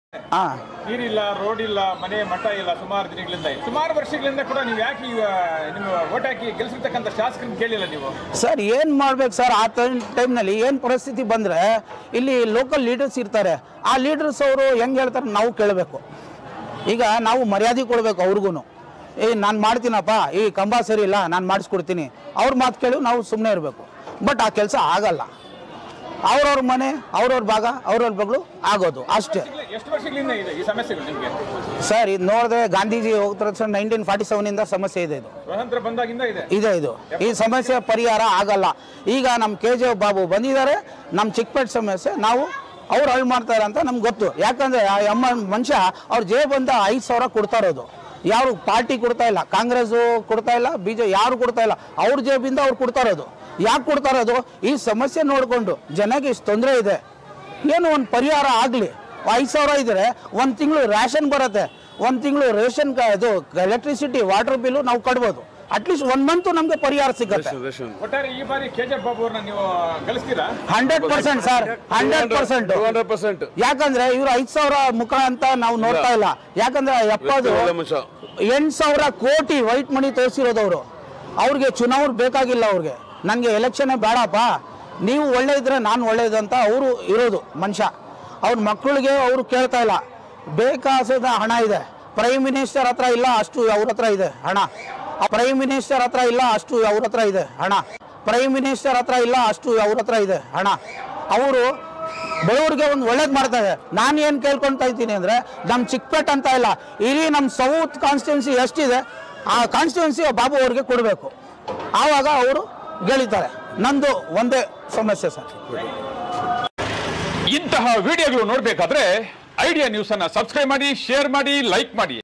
ಹಾಂ ನೀರಿಲ್ಲ ರೋಡ್ ಇಲ್ಲ ಮನೆ ಮಠ ಇಲ್ಲ ಸುಮಾರು ದಿನಗಳಿಂದ ಸುಮಾರು ವರ್ಷಗಳಿಂದ ಕೂಡ ನೀವು ಯಾಕೆ ಈ, ಆ, ನಿಮ್ಮ ಓಟ್ ಹಾಕಿ ಗೆಲ್ಸಿರ್ತಕ್ಕಂಥ ಶಾಸಕರನ್ನ ಕೇಳಿಲ್ಲ ನೀವು ಸರ್ ಏನು ಮಾಡ್ಬೇಕು ಸರ್ ಆ ಟೈಮ್ನಲ್ಲಿ ಏನು ಪರಿಸ್ಥಿತಿ ಬಂದರೆ ಇಲ್ಲಿ ಲೋಕಲ್ ಲೀಡರ್ಸ್ ಇರ್ತಾರೆ ಆ ಲೀಡರ್ಸ್ ಅವರು ಹೆಂಗೆ ಹೇಳ್ತಾರೆ ನಾವು ಕೇಳಬೇಕು ಈಗ ನಾವು ಮರ್ಯಾದೆ ಕೊಡಬೇಕು ಅವ್ರಿಗೂ ಏ ನಾನು ಮಾಡ್ತೀನಪ್ಪ ಈ ಕಂಬ ಸರಿ ಇಲ್ಲ ನಾನು ಮಾಡಿಸ್ಕೊಡ್ತೀನಿ ಅವ್ರ ಮಾತು ಕೇಳಿ ನಾವು ಸುಮ್ಮನೆ ಇರಬೇಕು ಬಟ್ ಆ ಕೆಲಸ ಆಗಲ್ಲ ಅವ್ರವ್ರ ಮನೆ ಅವ್ರವ್ರ ಭಾಗ ಅವ್ರವ್ರ ಬಗಳು ಆಗೋದು ಅಷ್ಟೇ ಎಷ್ಟು ವರ್ಷಗಳಿಂದ ಇದೆ ಈ ಸಮಸ್ಯೆಗಳು ನಿಮಗೆ ಸರ್ ಇದು ನೋಡಿದ್ರೆ ಗಾಂಧೀಜಿ ಹೋಗ್ತಾರೆ ಸರ್ ನೈನ್ಟೀನ್ ಫಾರ್ಟಿ ಸೆವೆನಿಂದ ಸಮಸ್ಯೆ ಇದೆ ಇದು ಸ್ವಾತಂತ್ರ್ಯ ಬಂದಾಗಿಂದ ಇದೆ ಇದೆ ಇದು ಈ ಸಮಸ್ಯೆ ಪರಿಹಾರ ಆಗಲ್ಲ ಈಗ ನಮ್ಮ ಕೆ ಜೆ ಬಾಬು ಬಂದಿದ್ದಾರೆ ನಮ್ಮ ಚಿಕ್ಕಪೇಟೆ ಸಮಸ್ಯೆ ನಾವು ಅವ್ರು ಹಾಳು ಮಾಡ್ತಾರೆ ಅಂತ ನಮ್ಗೆ ಗೊತ್ತು ಯಾಕಂದ್ರೆ ಆ ಅಮ್ಮ ಮನುಷ್ಯ ಅವ್ರ ಜೇ ಬಂದ ಐದು ಸಾವಿರ ಕೊಡ್ತಾ ಇರೋದು ಯಾರು ಪಾರ್ಟಿ ಕೊಡ್ತಾ ಇಲ್ಲ ಕಾಂಗ್ರೆಸ್ಸು ಕೊಡ್ತಾ ಇಲ್ಲ ಬಿ ಜೆ ಯಾರು ಕೊಡ್ತಾ ಇಲ್ಲ ಅವ್ರ ಜೇಬಿಂದ ಅವ್ರು ಕೊಡ್ತಾ ಇರೋದು ಯಾಕೆ ಕೊಡ್ತಾ ಇರೋದು ಈ ಸಮಸ್ಯೆ ನೋಡಿಕೊಂಡು ಜನಕ್ಕೆ ಇಷ್ಟು ತೊಂದರೆ ಇದೆ ಏನು ಒಂದು ಪರಿಹಾರ ಆಗಲಿ ಐದು ಸಾವಿರ ಇದ್ದರೆ ಒಂದು ತಿಂಗಳು ರೇಷನ್ ಬರುತ್ತೆ ಒಂದು ತಿಂಗಳು ರೇಷನ್ ಕ- ಇದು ಎಲೆಕ್ಟ್ರಿಸಿಟಿ ವಾಟರ್ ಬಿಲ್ಲು ನಾವು ಕಟ್ಬೋದು ಅಟ್ಲೀಸ್ಟ್ ಒನ್ ಮಂತು ನಮಗೆ ಪರಿಹಾರ ಸಿಗುತ್ತೆ ಒಟ್ಟಾರೆ ಈ ಬಾರಿ ಕೆ ಜೆ ಬಾಬು ಅವ್ರನ್ನ ನೀವು ಗಳಿಸ್ತೀರಾ hundred percent sir hundred percent hundred percent ಯಾಕಂದ್ರೆ ಇವ್ರು ಐದು ಸಾವಿರ ಮುಖ ಅಂತ ನಾವು ನೋಡ್ತಾ ಇಲ್ಲ ಯಾಕಂದ್ರೆ ಎಪ್ಪದು ಒಳ್ಳೆ ಮನುಷ್ಯ. ಎಂಟು ಸಾವಿರ ಕೋಟಿ ವೈಟ್ ಮನಿ ತೋರಿಸಿರೋದು ಅವರು ಅವ್ರಿಗೆ ಚುನಾವಣೆ ಬೇಕಾಗಿಲ್ಲ ಅವ್ರಿಗೆ ನನಗೆ ಎಲೆಕ್ಷನ್ ಬೇಡಪ್ಪ ನೀವು ಒಳ್ಳೆ ಇದ್ರೆ ನಾನು ಒಳ್ಳೇದು ಅಂತ ಅವರು ಇರೋದು ಮನುಷ್ಯ ಅವ್ರ ಮಕ್ಕಳಿಗೆ ಅವರು ಕೇಳ್ತಾ ಇಲ್ಲ ಬೇಕಾದ ಹಣ ಇದೆ ಪ್ರೈಮ್ ಮಿನಿಸ್ಟರ್ ಹತ್ರ ಇಲ್ಲ ಅಷ್ಟು ಅವ್ರ ಹತ್ರ ಇದೆ ಹಣ ಪ್ರೈಮ್ ಮಿನಿಸ್ಟರ್ ಹತ್ರ ಇಲ್ಲ ಅಷ್ಟು ಅವ್ರ ಹತ್ರ ಇದೆ ಹಣ ಪ್ರೈಮ್ ಮಿನಿಸ್ಟರ್ ಹತ್ರ ಇಲ್ಲ ಅಷ್ಟು ಅವ್ರ ಹತ್ರ ಇದೆ ಹಣ ಅವರು ಬಡವರಿಗೆ ಒಂದು ಒಳ್ಳೇದು ಮಾಡ್ತಾರೆ ನಾನು ಏನು ಕೇಳ್ಕೊಳ್ತಾ ಇದ್ದೀನಿ ಅಂದರೆ ನಮ್ಮ ಚಿಕ್ಕಪೇಟೆ ಅಂತ ಇಲ್ಲ ಇಡೀ ನಮ್ಮ ಸೌತ್ ಕಾನ್ಸ್ಟಿಟ್ಯೂನ್ಸಿ ಎಷ್ಟಿದೆ ಆ ಕಾನ್ಸ್ಟಿಟ್ಯೂನ್ಸಿ ಬಾಬು ಅವ್ರಿಗೆ ಕೊಡಬೇಕು ಆವಾಗ ಅವರು ಗೆಳಿತಾರೆ ನಂದು ಒಂದೇ ಸಮಸ್ಯೆ ಸರ್ ಇಂತಹ ವಿಡಿಯೋಗಳು ನೋಡಬೇಕಾದ್ರೆ ಐಡಿಯಾ ನ್ಯೂಸ್ ಅನ್ನ ಸಬ್ಸ್ಕ್ರೈಬ್ ಮಾಡಿ ಶೇರ್ ಮಾಡಿ ಲೈಕ್ ಮಾಡಿ